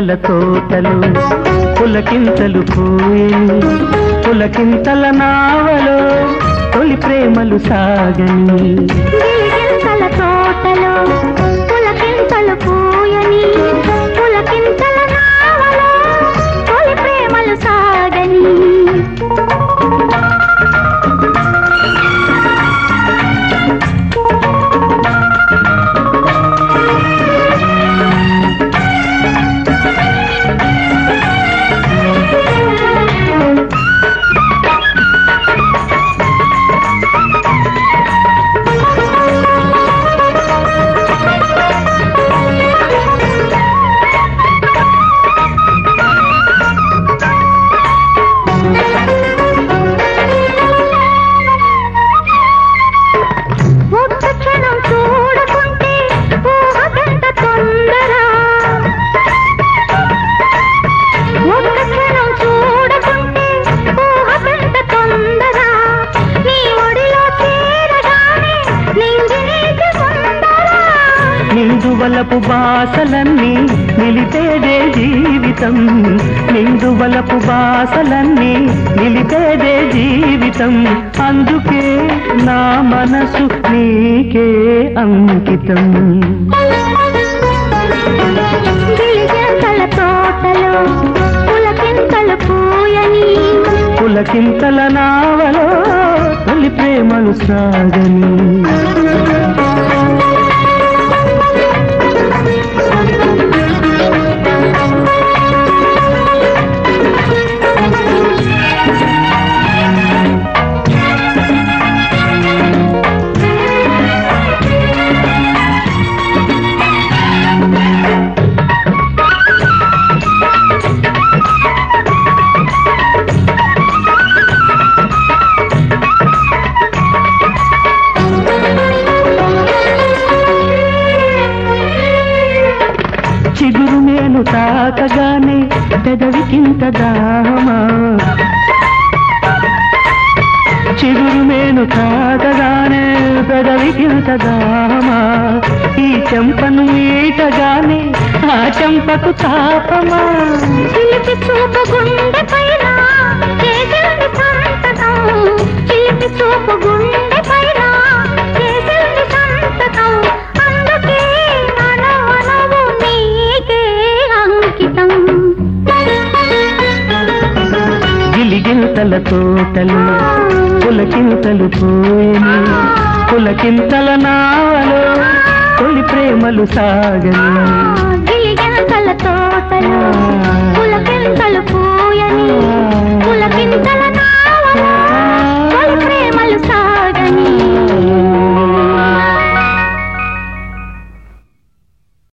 గిలిగింతల తోటలు పులకింతలు పోయని పులకింతల నావలో తొలి ప్రేమలు సాగని గిలిగింతల తోటలో పులకింతలు పూయని పులకింతల నావలో తొలి ప్రేమలు సాగని ఒక్క క్షణం చూడకుంటే ఊహకెంత తొందర ఒక్క క్షణం చూడకుంటే ఊహకెంత తొందర నీ ఒడిలో చేరగానే నింగి నీటి సుందర నిందువలపు బాసలన్నీ నిలిపేదే జీవితం నిందువలపు బాసలన్నీ నిలిపేదే జీవితం అందుకే నా మనసు నీకే అంకితం గిలిగింతల తోటలో పులకింతలు పూయని పులకింతల నావలో తొలి ప్రేమలు సాగని చిగురు మేలు తాకగానే పెదవికింత దామా చిగురు మేలు తాకగానే పెదవికింత దామా ఈ చెంపను మీటగానే ఆ చెంపకు తాపమా చిలిపి చూపు గుండె పైన చేసింది సంతకం చిలిపి చూపు గుండె పైన చేసింది సంతకం అందుకే అనవనవు నీకే అంకితం గిలిగింతల తోటలు పులకింతలు పోయని పులకింతల నావలో తొలి ప్రేమలు సాగని గిలిగింతల తోటలు పులకింతలు